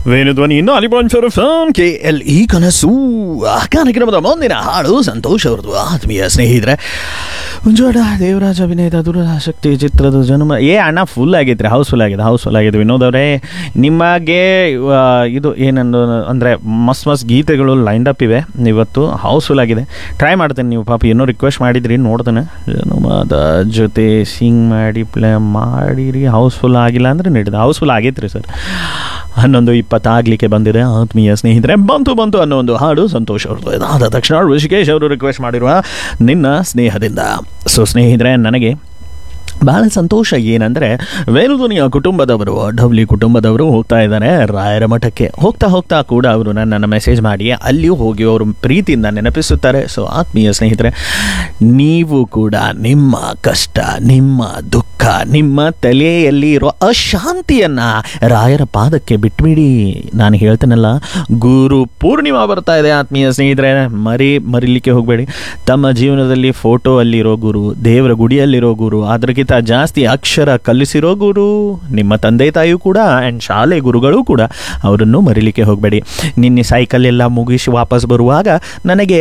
ವೇಣುಧ್ವನಿ ಇನ್ನು ಅಲಿಬಾನ್ಶೋರ್ phone K L ಈ ಕನಸು ಆ ಕಾರ್ಯಕ್ರಮದ ಮುಂದಿನ ಹಾಡು ಸಂತೋಷ್ ಅವ್ರದ್ದು ಆತ್ಮೀಯ ಸ್ನೇಹಿತರೆ ಮುಂಜಾಡ ದೇವರಾಜ ಅಭಿನಯದ ದುರಾಸಕ್ತಿ ಚಿತ್ರದ ಜನ್ಮ ಏ ಅಣ್ಣ ಫುಲ್ ಆಗೈತ್ರಿ ಹೌಸ್ಫುಲ್ ಆಗಿದೆ ಹೌಸ್ಫುಲ್ ಆಗಿದೆ ವಿನೋದ್ ಅವರೇ ನಿಮಗೆ ಆ, ಇದು ಏನನ್ನು ಅಂದರೆ ಮಸ್ತ್ ಮಸ್ತ್ ಗೀತೆಗಳು ಲೈಂಡ್ ಅಪ್ ಇವೆ ಇವತ್ತು ಹೌಸ್ಫುಲ್ ಆಗಿದೆ ಟ್ರೈ ಮಾಡ್ತೇನೆ ನೀವು ಪಾಪ ಏನೋ ರಿಕ್ವೆಸ್ಟ್ ಮಾಡಿದ್ರಿ ನೋಡ್ತೇನೆ ಜನುಮದ ಜೊತೆ ಸಿಂಗ್ ಮಾಡಿ ಪ್ಲೇ ಮಾಡಿರಿ ಹೌಸ್ಫುಲ್ ಆಗಿಲ್ಲ ಅಂದರೆ ನಡೀತದೆ ಹೌಸ್ಫುಲ್ ಆಗೈತ್ರಿ ಸರ್ ಹನ್ನೊಂದು ಇಪ್ಪತ್ತಾಗಲಿಕ್ಕೆ ಬಂದಿದೆ ಆತ್ಮೀಯ ಸ್ನೇಹಿತರೆ ಬಂತು ಬಂತು ಅನ್ನೋ ಒಂದು ಹಾಡು ಸಂತೋಷ್ ಅವ್ರದ್ದು ಇದಾದ ತಕ್ಷಣ ಋಷಿಕೇಶ್ ಅವರು ರಿಕ್ವೆಸ್ಟ್ ಮಾಡಿರುವ ನಿನ್ನ ಸ್ನೇಹದಿಂದ ಸೊ ಸ್ನೇಹಿತರೆ ನನಗೆ ಭಾಳ ಸಂತೋಷ ಏನಂದರೆ ವೇಣುಧ್ವನಿಯ ಕುಟುಂಬದವರು ಡಬ್ಲಿ ಕುಟುಂಬದವರು ಹೋಗ್ತಾ ಇದ್ದಾರೆ ರಾಯರ ಮಠಕ್ಕೆ ಹೋಗ್ತಾ ಹೋಗ್ತಾ ಕೂಡ ಅವರು ನನ್ನನ್ನು ಮೆಸೇಜ್ ಮಾಡಿ ಅಲ್ಲಿಯೂ ಹೋಗಿ ಅವರು ಪ್ರೀತಿಯಿಂದ ನೆನಪಿಸುತ್ತಾರೆ ಸೊ ಆತ್ಮೀಯ ಸ್ನೇಹಿತರೆ ನೀವು ಕೂಡ ನಿಮ್ಮ ಕಷ್ಟ ನಿಮ್ಮ ದುಃಖ ನಿಮ್ಮ ತಲೆಯಲ್ಲಿ ಇರೋ ಅಶಾಂತಿಯನ್ನು ರಾಯರ ಪಾದಕ್ಕೆ ಬಿಟ್ಬಿಡಿ ನಾನು ಹೇಳ್ತೇನಲ್ಲ ಗುರು ಪೂರ್ಣಿಮಾ ಬರ್ತಾ ಇದೆ ಆತ್ಮೀಯ ಸ್ನೇಹಿತರೆ ಮರಿ ಮರಿಲಿಕ್ಕೆ ಹೋಗಬೇಡಿ ತಮ್ಮ ಜೀವನದಲ್ಲಿ ಫೋಟೋ ಅಲ್ಲಿರೋ ಗುರು ದೇವರ ಗುಡಿಯಲ್ಲಿರೋ ಗುರು ಅದಕ್ಕಿಂತ ಜಾಸ್ತಿ ಅಕ್ಷರ ಕಲಿಸಿರೋ ಗುರು ನಿಮ್ಮ ತಂದೆ ತಾಯಿಯೂ ಕೂಡ ಆ್ಯಂಡ್ ಶಾಲೆ ಗುರುಗಳು ಕೂಡ ಅವರನ್ನು ಮರಿಲಿಕ್ಕೆ ಹೋಗಬೇಡಿ ನಿನ್ನೆ ಸೈಕಲ್ ಎಲ್ಲ ಮುಗಿಸಿ ವಾಪಸ್ ಬರುವಾಗ ನನಗೆ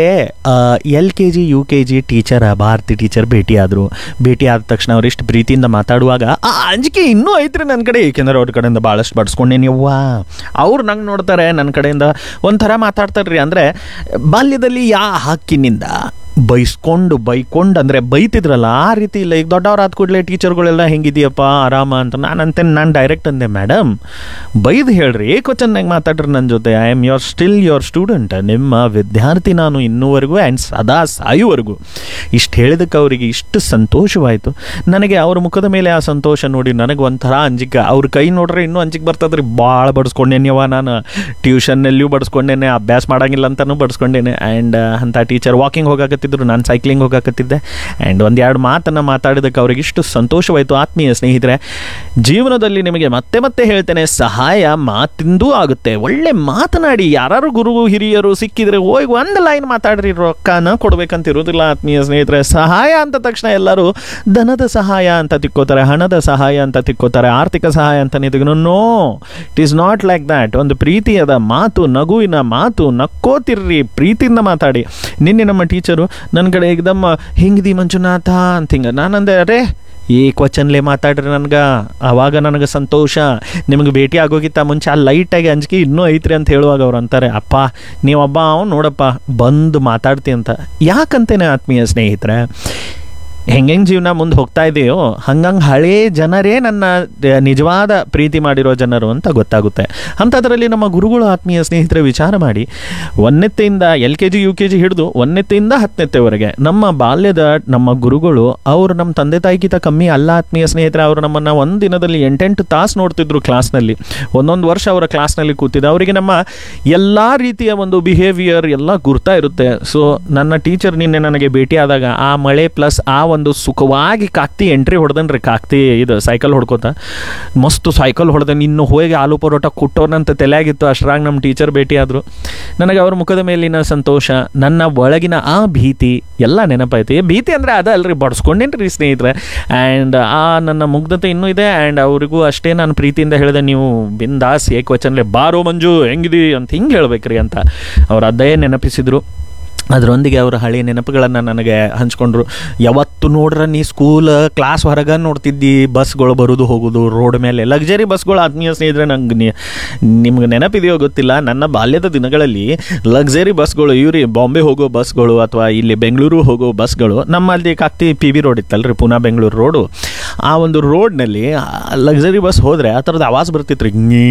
L K G U K G teacher Bharati teacher ಭೇಟಿಯಾದರು ಭೇಟಿ ಆದ ತಕ್ಷಣ ಅವ್ರು ಇಷ್ಟು ಪ್ರೀತಿಯಿಂದ ಮಾತಾಡುವಾಗ ಆ ಅಂಜಿಕೆ ಇನ್ನೂ ಐತ್ರಿ ನನ್ನ ಕಡೆ ಏಕೆಂದ್ರೆ ಅವ್ರ ಕಡೆಯಿಂದ ಭಾಳಷ್ಟು ಬಡ್ಸ್ಕೊಂಡೇನಿ ಯವ್ವ ಅವ್ರು ನಂಗೆ ನೋಡ್ತಾರೆ ನನ್ನ ಕಡೆಯಿಂದ ಒಂಥರ ಮಾತಾಡ್ತಾರೆ ರೀ ಅಂದರೆ ಬಾಲ್ಯದಲ್ಲಿ ಯಾ ಹಕ್ಕಿನಿಂದ ಬೈಸ್ಕೊಂಡು ಬೈಕೊಂಡು ಅಂದರೆ ಬೈತಿದ್ರಲ್ಲ ಆ ರೀತಿ ಇಲ್ಲ ಈಗ ದೊಡ್ಡವ್ರು ಆದ ಕೂಡಲೇ ಟೀಚರ್ಗಳೆಲ್ಲ ಹೆಂಗಿದೆಯಪ್ಪ ಆರಾಮ ಅಂತ ನಾನು ಅಂತೇನೆ ನಾನು ಡೈರೆಕ್ಟ್ ಅಂದೆ ಮೇಡಮ್ ಬೈದು ಹೇಳ್ರಿ ಏಕವಚನಾಗಿ ಮಾತಾಡ್ರಿ ನನ್ನ ಜೊತೆ I am your still your student ನಿಮ್ಮ ವಿದ್ಯಾರ್ಥಿ ನಾನು ಇನ್ನೂವರೆಗೂ ಆ್ಯಂಡ್ ಸದಾ ಸಾಯುವರೆಗೂ ಇಷ್ಟು ಹೇಳಿದಕ್ಕೆ ಅವರಿಗೆ ಇಷ್ಟು ಸಂತೋಷವಾಯಿತು ನನಗೆ ಅವ್ರ ಮುಖದ ಮೇಲೆ ಆ ಸಂತೋಷ ನೋಡಿ ನನಗೆ ಒಂಥರ ಅಂಜಿಕೆ ಅವ್ರ ಕೈ ನೋಡ್ರೆ ಇನ್ನೂ ಅಂಜಿಕೆ ಬರ್ತದ್ರಿ ಭಾಳ ಬಡಿಸ್ಕೊಂಡೇನ್ಯವ ನಾನು ಟ್ಯೂಷನ್ನಲ್ಲಿಯೂ ಬಡಿಸ್ಕೊಂಡೇನೆ ಅಭ್ಯಾಸ ಮಾಡಂಗಿಲ್ಲ ಅಂತಲೂ ಬಡಿಸ್ಕೊಂಡೇನೆ ಆ್ಯಂಡ್ ಅಂಥ ಟೀಚರ್ ವಾಕಿಂಗ್ ಹೋಗಾಕತ್ತಿದ್ರು ನಾನು ಸೈಕ್ಲಿಂಗ್ ಹೋಗಾಕತ್ತಿದ್ದೆ ಆ್ಯಂಡ್ ಒಂದೆರಡು ಮಾತನ್ನು ಮಾತಾಡಿದಕ್ಕೆ ಅವ್ರಿಗೆ ಇಷ್ಟು ಸಂತೋಷವಾಯಿತು ಆತ್ಮೀಯ ಸ್ನೇಹಿತರೆ ಜೀವನದಲ್ಲಿ ನಿಮಗೆ ಮತ್ತೆ ಮತ್ತೆ ಹೇಳ್ತೇನೆ ಸಹಾಯ ಮಾತಿಂದೂ ಆಗುತ್ತೆ ಒಳ್ಳೆ ಮಾತನಾಡಿ ಯಾರು ಗುರು ಹಿರಿಯರು ಸಿಕ್ಕಿದ್ರೆ ಹೋಗಿ ಒಂದು ಲೈನ್ ಮಾತಾಡ್ರಿ ರೊಕ್ಕನ ಕೊಡ್ಬೇಕಂತ ಇರೋದಿಲ್ಲ ಆತ್ಮೀಯ ಸ್ನೇಹಿತರೆ ಸಹಾಯ ಅಂತ ತಕ್ಷಣ ಎಲ್ಲರೂ ಧನದ ಸಹಾಯ ಅಂತ ತಿಕ್ಕೋತಾರೆ ಹಣದ ಸಹಾಯ ಅಂತ ತಿಕ್ಕೋತಾರೆ ಆರ್ಥಿಕ ಸಹಾಯ ಅಂತ ನಿಂತಿದ್ರು no it is not like that ಒಂದು ಪ್ರೀತಿಯದ ಮಾತು ನಗುವಿನ ಮಾತು ನಕ್ಕೋತಿರ್ರಿ ಪ್ರೀತಿಯಿಂದ ಮಾತಾಡಿ ನಿನ್ನೆ ನಮ್ಮ ಟೀಚರು ನನ್ನ ಕಡೆ ಏಕದಮ್ಮ ಹಿಂಗದಿ ಮಂಜುನಾಥ ಅಂತ ಹಿಂಗೆ ನಾನಂದೆ ಅರೇ ಈ ಕ್ವಚನ್ಲೆ ಮಾತಾಡ್ರಿ ನನಗೆ ಆವಾಗ ನನಗೆ ಸಂತೋಷ ನಿಮಗೆ ಭೇಟಿ ಆಗೋಗಿತ್ತ ಮುಂಚೆ ಆ ಲೈಟಾಗಿ ಅಂಜಿಕೆ ಇನ್ನೂ ಐತ್ರಿ ಅಂತ ಹೇಳುವಾಗ ಅವ್ರು ಅಂತಾರೆ ಅಪ್ಪ ನೀವೊಬ್ಬ ಅವ್ನು ನೋಡಪ್ಪ ಬಂದು ಮಾತಾಡ್ತಿ ಅಂತ ಯಾಕಂತೇನೆ ಆತ್ಮೀಯ ಸ್ನೇಹಿತರೆ ಹೆಂಗೆ ಜೀವನ ಮುಂದೆ ಹೋಗ್ತಾ ಇದೆಯೋ ಹಂಗಂಗೆ ಹಳೇ ಜನರೇ ನನ್ನ ದ- ನಿಜವಾದ ಪ್ರೀತಿ ಮಾಡಿರೋ ಜನರು ಅಂತ ಗೊತ್ತಾಗುತ್ತೆ ಅಂಥದ್ರಲ್ಲಿ ನಮ್ಮ ಗುರುಗಳು ಆತ್ಮೀಯ ಸ್ನೇಹಿತರೆ ವಿಚಾರ ಮಾಡಿ ಒಂದೆತ್ತೆಯಿಂದ L K G U K G ಹಿಡಿದು ಒಂದೆತ್ತೆಯಿಂದ ಹತ್ತನೆತ್ತೆವರೆಗೆ ನಮ್ಮ ಬಾಲ್ಯದ ನಮ್ಮ ಗುರುಗಳು ಅವರು ನಮ್ಮ ತಂದೆ ತಾಯಿಗಿಂತ ಕಮ್ಮಿ ಅಲ್ಲ ಆತ್ಮೀಯ ಸ್ನೇಹಿತರೆ ಅವರು ನಮ್ಮನ್ನು ಒಂದು ದಿನದಲ್ಲಿ ಎಂಟೆಂಟು ತಾಸು ನೋಡ್ತಿದ್ರು ಕ್ಲಾಸ್ನಲ್ಲಿ ಒಂದೊಂದು ವರ್ಷ ಅವರ ಕ್ಲಾಸ್ನಲ್ಲಿ ಕೂತಿದ್ದ ಅವರಿಗೆ ನಮ್ಮ ಎಲ್ಲ ರೀತಿಯ ಒಂದು ಬಿಹೇವಿಯರ್ ಎಲ್ಲ ಗುರ್ತಾ ಇರುತ್ತೆ ಸೊ ನನ್ನ ಟೀಚರ್ ನಿನ್ನೆ ನನಗೆ ಭೇಟಿ ಆದಾಗ ಆ ಮಳೆ ಪ್ಲಸ್ ಆ ಒಂದು ಸುಖವಾಗಿ ಕಾಕ್ತಿ ಎಂಟ್ರಿ ಹೊಡೆದನ್ರಿ ಕಾಕ್ತಿ ಇದು ಸೈಕಲ್ ಹೊಡ್ಕೋತ ಮಸ್ತು ಸೈಕಲ್ ಹೊಡೆದನ್ ಇನ್ನು ಹೋಗಿ ಆಲೂ ಪರೋಟ ಕೊಟ್ಟೋನಂತ ತಲೆಯಾಗಿತ್ತು ಅಷ್ಟ್ರಾಗ ನಮ್ಮ ಟೀಚರ್ ಭೇಟಿ ಆದರು ನನಗೆ ಅವ್ರ ಮುಖದ ಮೇಲಿನ ಸಂತೋಷ ನನ್ನ ಒಳಗಿನ ಆ ಭೀತಿ ಎಲ್ಲ ನೆನಪಾಯ್ತು ಏ ಭೀತಿ ಅಂದರೆ ಅದ ಅಲ್ರಿ ಬಡ್ಸ್ಕೊಂಡೇನ್ರಿ ರೀ ಸ್ನೇಹಿತರೆ ಆ್ಯಂಡ್ ಆ ನನ್ನ ಮುಗ್ಧತೆ ಇನ್ನೂ ಇದೆ ಆ್ಯಂಡ್ ಅವರಿಗೂ ಅಷ್ಟೇ ನಾನು ಪ್ರೀತಿಯಿಂದ ಹೇಳಿದೆ ನೀವು ಬಿಂದಾಸ್ ಏಕವಚನಲೆ ಬಾರೋ ಮಂಜು ಹೆಂಗಿದಿ ಅಂತ ಹಿಂಗೆ ಹೇಳ್ಬೇಕ್ರಿ ಅಂತ ಅವ್ರು ಅದೇ ನೆನಪಿಸಿದ್ರು ಅದರೊಂದಿಗೆ ಅವರ ಹಳೆಯ ನೆನಪುಗಳನ್ನು ನನಗೆ ಹಂಚ್ಕೊಂಡ್ರು ಯಾವತ್ತು ನೋಡ್ರೆ ನೀ ಸ್ಕೂಲ್ ಕ್ಲಾಸ್ ಹೊರಗೆ ನೋಡ್ತಿದ್ದಿ ಬಸ್ಗಳು ಬರೋದು ಹೋಗೋದು ರೋಡ್ ಮೇಲೆ ಲಕ್ಸರಿ ಬಸ್ಗಳು ಆತ್ಮೀಯ ಸ್ನೇಹಿತರೆ ನಂಗೆ ನಿ- ನಿಮ್ಗೆ ನೆನಪಿದೆಯೋ ಗೊತ್ತಿಲ್ಲ ನನ್ನ ಬಾಲ್ಯದ ದಿನಗಳಲ್ಲಿ ಲಕ್ಸರಿ ಬಸ್ಗಳು ಇವ್ರಿ ಬಾಂಬೆ ಹೋಗೋ ಬಸ್ಗಳು ಅಥವಾ ಇಲ್ಲಿ ಬೆಂಗಳೂರು ಹೋಗೋ ಬಸ್ಗಳು ನಮ್ಮಲ್ಲಿ ಕಾಕ್ತಿ ಪಿ ವಿ ರೋಡ್ ಇತ್ತಲ್ರಿ ಪುನಾ ಬೆಂಗಳೂರು ರೋಡು ಆ ಒಂದು ರೋಡ್ನಲ್ಲಿ ಲಕ್ಸರಿ ಬಸ್ ಹೋದರೆ ಆ ಥರದ್ದು ಆವಾಜ್ ಬರ್ತಿತ್ತು ರೀ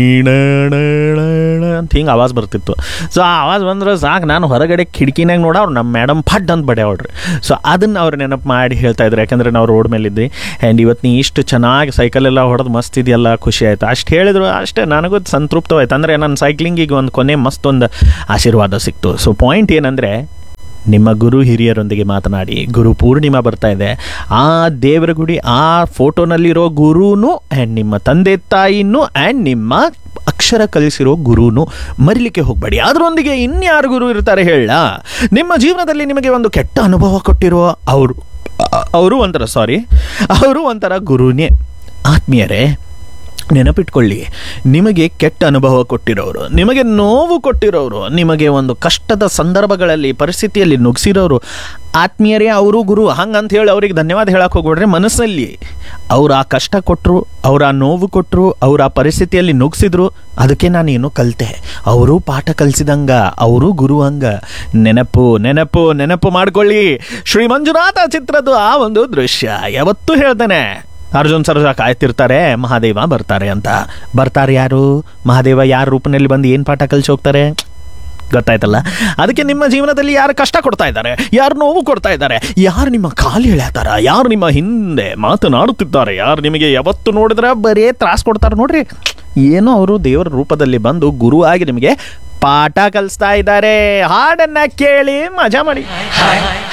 ಅಂತ ಹಿಂಗೆ ಆವಾಜ್ ಬರ್ತಿತ್ತು ಸೊ ಆ ಆವಾಜ್ ಬಂದ್ರೆ ಸಾಕು ನಾನು ಹೊರಗಡೆ ಕಿಟಕಿನಾಗ ನೋಡ ಅವ್ರು ನಮ್ಮ ಮೇಡಮ್ ಫಡ್ ಅಂತ ಬಡ್ಯಾವಳ್ರಿ ಸೊ ಅದನ್ನು ಅವ್ರು ನೆನಪು ಮಾಡಿ ಹೇಳ್ತಾ ಇದ್ರು ಯಾಕಂದರೆ ನಾವು ರೋಡ್ ಮೇಲೆ ಇದ್ವಿ ಆ್ಯಂಡ್ ಇವತ್ತು ನೀ ಇಷ್ಟು ಚೆನ್ನಾಗಿ ಸೈಕಲ್ ಎಲ್ಲ ಹೊಡೆದು ಮಸ್ತ್ ಇದೆಯಲ್ಲ ಖುಷಿ ಆಯಿತು ಅಷ್ಟು ಹೇಳಿದ್ರು ಅಷ್ಟೇ ನನಗೂ ಸಂತೃಪ್ತವಾಯ್ತು ಅಂದರೆ ನನ್ನ ಸೈಕ್ಲಿಂಗಿಗೆ ಒಂದು ಕೊನೆ ಮಸ್ತ್ ಒಂದು ಆಶೀರ್ವಾದ ಸಿಕ್ತು ಸೊ ಪಾಯಿಂಟ್ ಏನಂದರೆ ನಿಮ್ಮ ಗುರು ಹಿರಿಯರೊಂದಿಗೆ ಮಾತನಾಡಿ ಗುರು ಪೂರ್ಣಿಮಾ ಬರ್ತಾ ಇದೆ ಆ ದೇವರ ಗುಡಿ ಆ ಫೋಟೋನಲ್ಲಿರೋ ಗುರುನು ಆ್ಯಂಡ್ ನಿಮ್ಮ ತಂದೆ ತಾಯಿನೂ ಆ್ಯಂಡ್ ನಿಮ್ಮ ಅಕ್ಷರ ಕಲಿಸಿರೋ ಗುರುನು ಮರಿಲಿಕ್ಕೆ ಹೋಗಬೇಡಿ ಅದರೊಂದಿಗೆ ಇನ್ಯಾರು ಗುರು ಇರ್ತಾರೆ ಹೇಳ ನಿಮ್ಮ ಜೀವನದಲ್ಲಿ ನಿಮಗೆ ಒಂದು ಕೆಟ್ಟ ಅನುಭವ ಕೊಟ್ಟಿರೋ ಅವರು ಅವರು ಒಂಥರ ಸಾರಿ ಅವರು ಒಂಥರ ಗುರುನೇ ಆತ್ಮೀಯರೇ ನೆನಪಿಟ್ಕೊಳ್ಳಿ ನಿಮಗೆ ಕೆಟ್ಟ ಅನುಭವ ಕೊಟ್ಟಿರೋರು ನಿಮಗೆ ನೋವು ಕೊಟ್ಟಿರೋರು ನಿಮಗೆ ಒಂದು ಕಷ್ಟದ ಸಂದರ್ಭಗಳಲ್ಲಿ ಪರಿಸ್ಥಿತಿಯಲ್ಲಿ ನುಗ್ಸಿರೋರು ಆತ್ಮೀಯರೇ ಅವರು ಗುರು ಹಂಗಂತ ಹೇಳಿ ಅವ್ರಿಗೆ ಧನ್ಯವಾದ ಹೇಳಕ್ಕೆ ಹೋಗ್ಬಿಡ್ರೆ ಮನಸ್ಸಲ್ಲಿ ಅವ್ರು ಆ ಕಷ್ಟ ಕೊಟ್ಟರು ಅವ್ರು ಆ ನೋವು ಕೊಟ್ಟರು ಅವ್ರು ಆ ಪರಿಸ್ಥಿತಿಯಲ್ಲಿ ನುಗ್ಸಿದ್ರು ಅದಕ್ಕೆ ನಾನು ಏನು ಕಲಿತೆ ಅವರು ಪಾಠ ಕಲಿಸಿದಂಗ ಅವರು ಗುರು ಹಂಗ ನೆನಪು ನೆನಪು ನೆನಪು ಮಾಡ್ಕೊಳ್ಳಿ ಶ್ರೀ ಮಂಜುನಾಥ ಚಿತ್ರದ ಆ ಒಂದು ದೃಶ್ಯ ಯಾವತ್ತೂ ಹೇಳ್ತೇನೆ ಅರ್ಜುನ್ ಸರ್ಜಾ ಕಾಯ್ತಿರ್ತಾರೆ ಮಹಾದೇವ ಬರ್ತಾರೆ ಅಂತ ಬರ್ತಾರೆ ಯಾರು ಮಹಾದೇವ ಯಾರ ರೂಪದಲ್ಲಿ ಬಂದು ಏನು ಪಾಠ ಕಲಿಸಿ ಹೋಗ್ತಾರೆ ಗೊತ್ತಾಯ್ತಲ್ಲ ಅದಕ್ಕೆ ನಿಮ್ಮ ಜೀವನದಲ್ಲಿ ಯಾರು ಕಷ್ಟ ಕೊಡ್ತಾ ಇದ್ದಾರೆ ಯಾರು ನೋವು ಕೊಡ್ತಾ ಇದ್ದಾರೆ ಯಾರು ನಿಮ್ಮ ಕಾಲು ಎಳ್ಯಾತಾರ ಯಾರು ನಿಮ್ಮ ಹಿಂದೆ ಮಾತನಾಡುತ್ತಿದ್ದಾರೆ ಯಾರು ನಿಮಗೆ ಯಾವತ್ತು ನೋಡಿದ್ರೆ ಬರೀ ತ್ರಾಸ ಕೊಡ್ತಾರೆ ನೋಡ್ರಿ ಏನೋ ಅವರು ದೇವರ ರೂಪದಲ್ಲಿ ಬಂದು ಗುರು ಆಗಿ ನಿಮಗೆ ಪಾಠ ಕಲಿಸ್ತಾ ಇದ್ದಾರೆ ಹಾಡನ್ನ ಕೇಳಿ ಮಜಾ ಮಾಡಿ